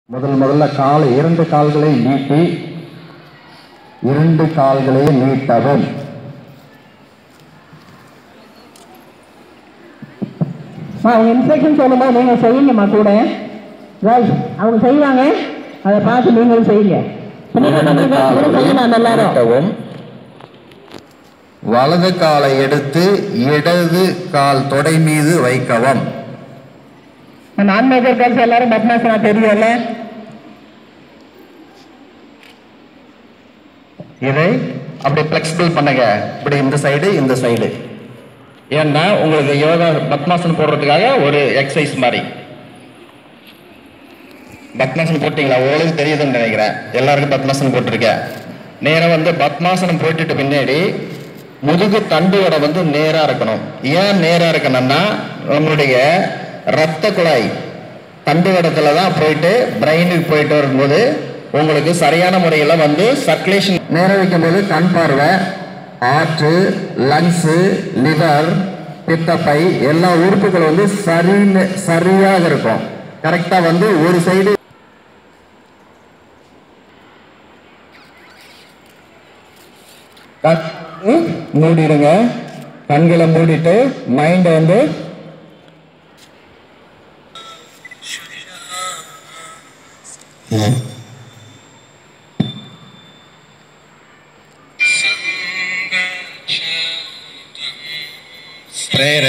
முதல் முதல்ல காலை இரண்டு கால்களை நீட்டி இரண்டு கால்களை நீட்டவும் அம்மா, அவங்க இன்ஸ்ட்ரக்ஷன் சொல்லும்போது நீங்கள் செய்யுங்கம்மா கூட கேர்ள்ஸ் அவங்க செய்வாங்க அதை பார்த்து நீங்களும் செய்யுங்க பிள்ளைங்க இடது பண்ணுங்க, கூட காலை செய்யலாம் எல்லாரும் நீட்டவும் வலது காலை எடுத்து இடது கால் தொடை மீது வைக்கவும் நான் மேஜர் கேர்ள்ஸ் எல்லாரும் பத்மாசனா தெரியும்ல இதை அப்படி பிளெக்சிபிள் பண்ணுங்க இப்படி இந்த சைடு இந்த சைடு ஏன்னா உங்களுக்கு யோகா பத்மாசனம் போடுறதுக்காக ஒரு எக்ஸசைஸ் மாதிரி பத்மாசனம் போட்டீங்களா ஓரளவுக்கு தெரியுதுன்னு நினைக்கிறேன் எல்லாருக்கும் பத்மாசனம் போட்டிருக்கேன் நேரா வந்து பத்மாசனம் போட்டுட்டு பின்னாடி முதுகு தண்டு வடை வந்து நேரா இருக்கணும் ஏன் நேரா இருக்கணும்னா நம்மளுடைய ரத்த குழாய் தண்டு வடத்துல தான் போயிட்டு பிரெயினுக்கு போயிட்டு வரும்போது உங்களுக்கு சரியான முறையில் வந்து சர்க்குலேஷன் நேர வைக்கும்போது கண் பார்வை ஆற்று லங்ஸு லிவர் பித்தப்பை எல்லா உறுப்புகளும் வந்து சரின்னு சரியாக இருக்கும் கரெக்டாக வந்து ஒரு சைடு மூடிடுங்க கண்களை மூடிட்டு மைண்டை வந்து பிரேயரு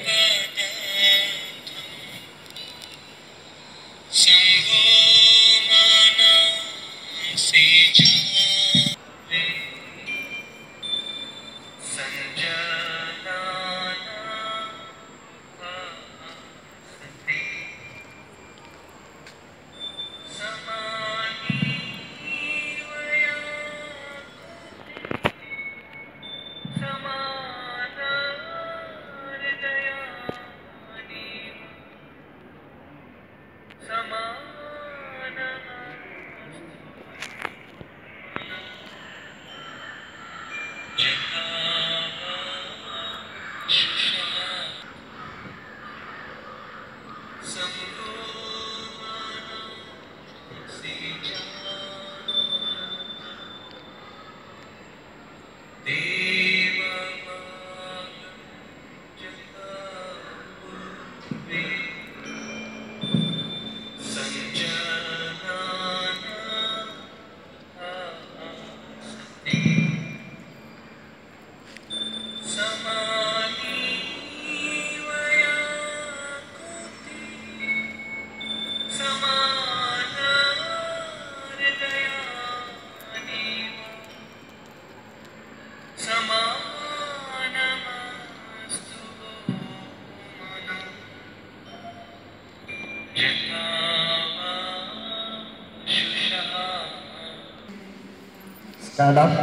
ஸ்டாண்ட் அப்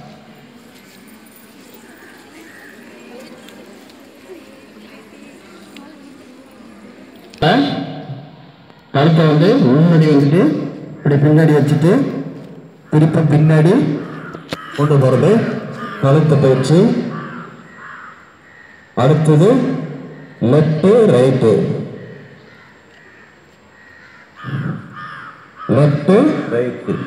கழுத்தை வந்து முன்னாடி வந்துட்டு இப்படி பின்னாடி வச்சுட்டு திருப்பி பின்னாடி கொண்டு போகிறது கழுத்தை பயிற்சி அடுத்தது லெஃப்ட்டு ரைட்டு லெஃப்ட்டு ரைட்டு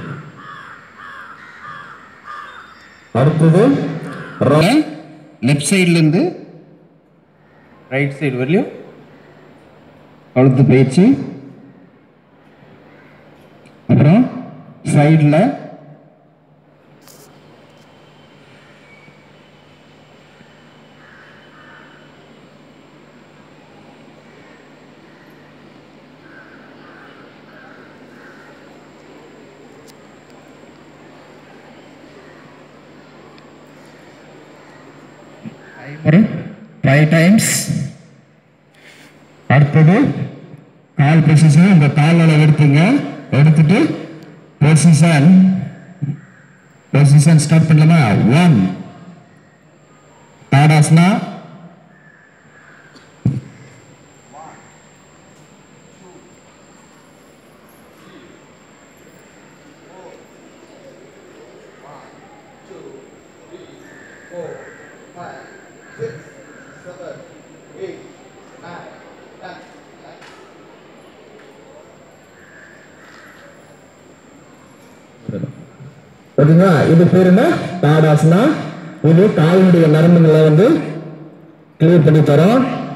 அடுத்தது லெஃப்ட் சைட்லேருந்து ரைட் சைடு வரலையும் கழுத்து பயிற்சி அப்புறம் சைடில் ஃபைவ் டைம்ஸ் அடுத்தது கால் பொசிஷன் இந்த கால் அளவு எடுத்துங்க எடுத்துட்டு பொசிஷன் பொசிஷன் ஸ்டார்ட் பண்ணலாமா ஒன் தாடாஸ்னா ஓகேங்களா இது பேர் என்ன தாடாஸ்னா இது காலினுடைய நரம்புகளை வந்து கிளியர் பண்ணி தரோம்